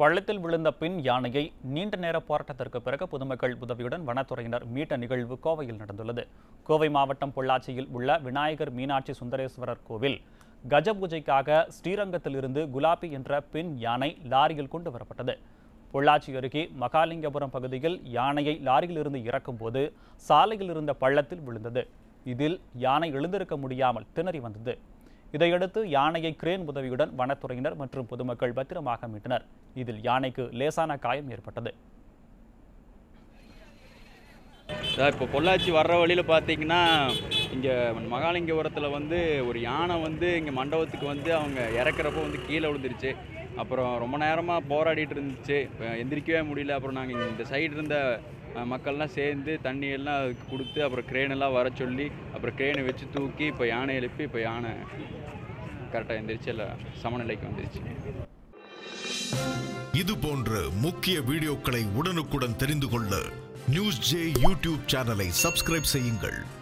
பள்ளத்தில் விழுந்த பின் யானையை நீண்ட நேர போராட்டத்திற்கு பிறகு பொதுமக்கள் உதவியுடன் வனத்துறையினர் மீட்ட நிகழ்வு கோவையில் நடந்துள்ளது கோவை மாவட்டம் பொள்ளாச்சியில் உள்ள விநாயகர் மீனாட்சி சுந்தரேஸ்வரர் கோவில் கஜ பூஜைக்காக ஸ்ரீரங்கத்திலிருந்து குலாபி என்ற பெண் யானை லாரியில் கொண்டு வரப்பட்டது பொள்ளாச்சி அருகே மகாலிங்கபுரம் பகுதியில் யானையை லாரியிலிருந்து இறக்கும்போது சாலையில் இருந்த பள்ளத்தில் விழுந்தது இதில் யானை எழுந்திருக்க முடியாமல் திணறி வந்தது இதையடுத்து யானையை கிரேன் உதவியுடன் வனத்துறையினர் மற்றும் பொதுமக்கள் பத்திரமாக மீட்டனர் இதில் யானைக்கு லேசான காயம் ஏற்பட்டது அதான் இப்போ பொள்ளாச்சி வர்ற வழியில் பார்த்தீங்கன்னா இங்கே மகாலிங்கபுரத்தில் வந்து ஒரு யானை வந்து இங்கே மண்டபத்துக்கு வந்து அவங்க இறக்குறப்போ வந்து கீழே விழுந்துருச்சு அப்புறம் ரொம்ப நேரமாக போராடிட்டு இருந்துச்சு இப்போ எந்திரிக்கவே முடியல அப்புறம் நாங்கள் இந்த சைடு இருந்த அஹ், மக்கள்லாம் சேர்ந்து தண்ணி எல்லாம் அதுக்கு கொடுத்து அப்புறம் crane எல்லாம் வர சொல்லி அப்புறம் கிரேனை வச்சு தூக்கி இப்போ யானை எழுப்பி இப்போ யானை கரெக்டாக எந்திரிச்சு எல்லாம் சமநிலைக்கு வந்துருச்சு இது போன்ற முக்கிய வீடியோக்களை உடனுக்குடன் தெரிந்து கொள்ள நியூஸ் ஜே யூடியூப் சேனலை சப்ஸ்கிரைப் செய்யுங்கள்